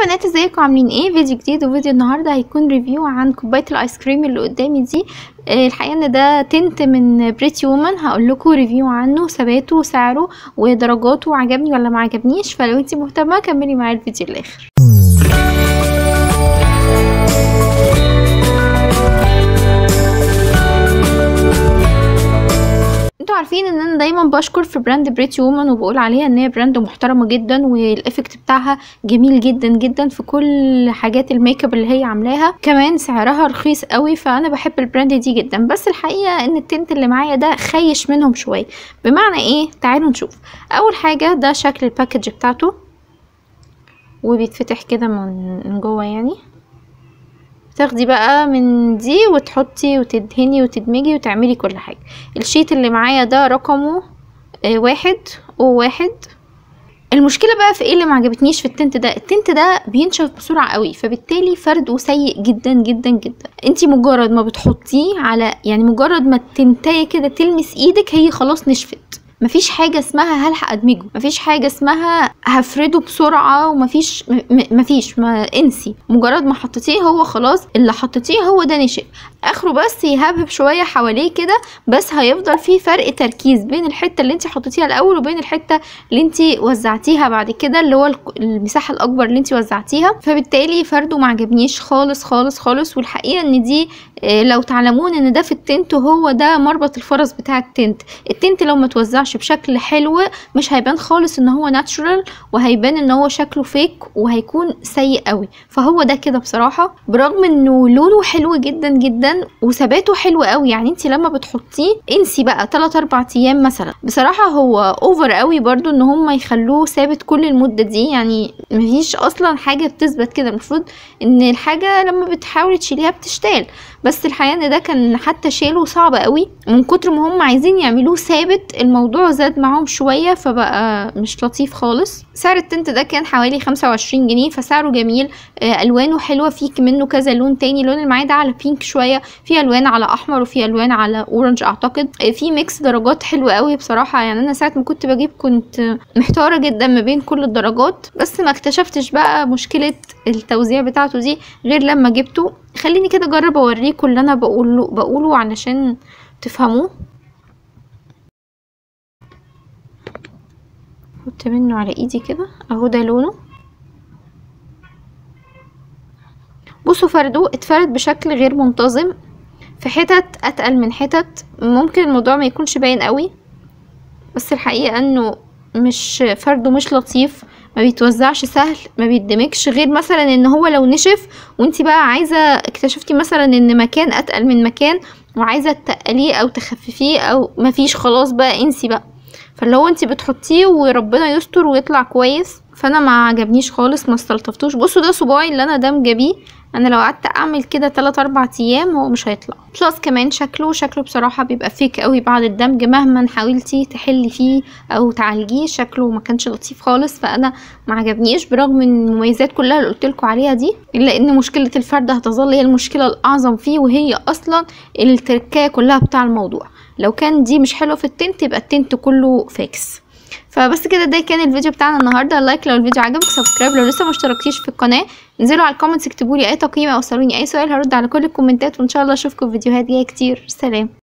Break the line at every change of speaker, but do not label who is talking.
بنات ازيكم عاملين ايه فيديو جديد وفيديو النهارده هيكون ريفيو عن كوبايه الايس كريم اللي قدامي دي آه، الحقيقه ان ده تنت من بريتي وومن هقول لكم ريفيو عنه ثباته وسعره ودرجاته عجبني ولا ما عجبنيش فلو انتي مهتمه كملي معايا الفيديو للاخر انتوا عارفين ان انا دايما بشكر في براند بريتي وومن وبقول عليها ان هي براند محترمه جدا والافكت بتاعها جميل جدا جدا في كل حاجات الميك اب اللي هي عاملاها كمان سعرها رخيص قوي فانا بحب البراند دي جدا بس الحقيقه ان التنت اللي معايا ده خيش منهم شويه بمعنى ايه تعالوا نشوف اول حاجه ده شكل الباكج بتاعته وبيتفتح كده من جوه يعني تاخدي بقى من دي وتحطي وتدهني وتدمجي وتعملي كل حاجة الشيت اللي معايا ده رقمه آه واحد وواحد المشكلة بقى في ايه اللي معجبتنيش في التنت ده التنت ده بينشف بسرعة قوي فبالتالي فرده سيء جدا جدا جدا انتي مجرد ما بتحطيه على يعني مجرد ما التنتاية كده تلمس ايدك هي خلاص نشفت مفيش حاجه اسمها هلحق ادمجه مفيش حاجه اسمها هفرده بسرعه ومفيش مفيش ما انسي مجرد ما حطيتيه هو خلاص اللي حطيتيه هو ده نشف اخره بس يهبب شويه حواليه كده بس هيفضل فيه فرق تركيز بين الحته اللي انت حطيتيها الاول وبين الحته اللي انت وزعتيها بعد كده اللي هو المساحه الاكبر اللي انت وزعتيها فبالتالي فرده ما عجبنيش خالص خالص خالص والحقيقه ان دي لو تعلمون ان ده في التنت وهو ده مربط الفرس بتاع التنت التنت لو ما توزعش بشكل حلو مش هيبان خالص ان هو ناتشورال وهيبان ان هو شكله فيك وهيكون سيء قوي فهو ده كده بصراحه برغم انه لونه حلو جدا جدا وثباته حلو قوي يعني انت لما بتحطيه انسي بقى 3 4 ايام مثلا بصراحه هو اوفر قوي برضو ان هم يخلوه ثابت كل المده دي يعني مفيش اصلا حاجه بتثبت كده المفروض ان الحاجه لما بتحاولي تشيليها بتشتال بس الحقيقه ان ده كان حتى شيله صعب قوي من كتر ما هم عايزين يعملوه ثابت الموضوع زاد معاهم شويه فبقى مش لطيف خالص سعر التنت ده كان حوالي خمسة وعشرين جنيه فسعره جميل آه الوانه حلوه فيك منه كذا لون تاني اللون اللي معايا ده على بينك شويه في الوان على احمر وفي الوان على اورنج اعتقد آه في ميكس درجات حلو قوي بصراحه يعني انا ساعه ما كنت بجيب كنت محتاره جدا ما بين كل الدرجات بس ما اكتشفتش بقى مشكله التوزيع بتاعته دي غير لما جبته خليني كده اجرب اوريكم اللي انا بقوله بقوله علشان تفهموه احط منه على ايدي كده اهو ده لونه بصوا فرده اتفرد بشكل غير منتظم في حتت اتقل من حتت ممكن الموضوع ما يكونش باين قوي بس الحقيقه انه مش فرده مش لطيف ما بيتوزعش سهل ما بيدمجش غير مثلا ان هو لو نشف وانت بقى عايزه اكتشفتي مثلا ان مكان اتقل من مكان وعايزه تقليه او تخففيه او مفيش خلاص بقى انسي بقى فاللي هو انت بتحطيه وربنا يستر ويطلع كويس فانا ما عجبنيش خالص ما استلطفتوش بصوا ده صباعي اللي انا دامجه بيه انا لو قعدت اعمل كده 3 4 ايام هو مش هيطلع بلس كمان شكله شكله بصراحه بيبقى فيك قوي بعد الدمج مهما حاولتي تحلي فيه او تعالجيه شكله ما كانش لطيف خالص فانا ما عجبنيش برغم من المميزات كلها اللي قلت لكم عليها دي الا ان مشكله الفرد هتظل هي المشكله الاعظم فيه وهي اصلا التركايه كلها بتاع الموضوع لو كان دي مش حلوه في التنت يبقى التنت كله فيكس فبس كده ده كان الفيديو بتاعنا النهارده لايك لو الفيديو عجبك سبسكرايب لو لسه مشتركتيش في القناه انزلوا على الكومنتس اكتبوا لي اي تقييم او اسالوني اي سؤال هرد على كل الكومنتات وان شاء الله اشوفكم في فيديوهات جايه كتير سلام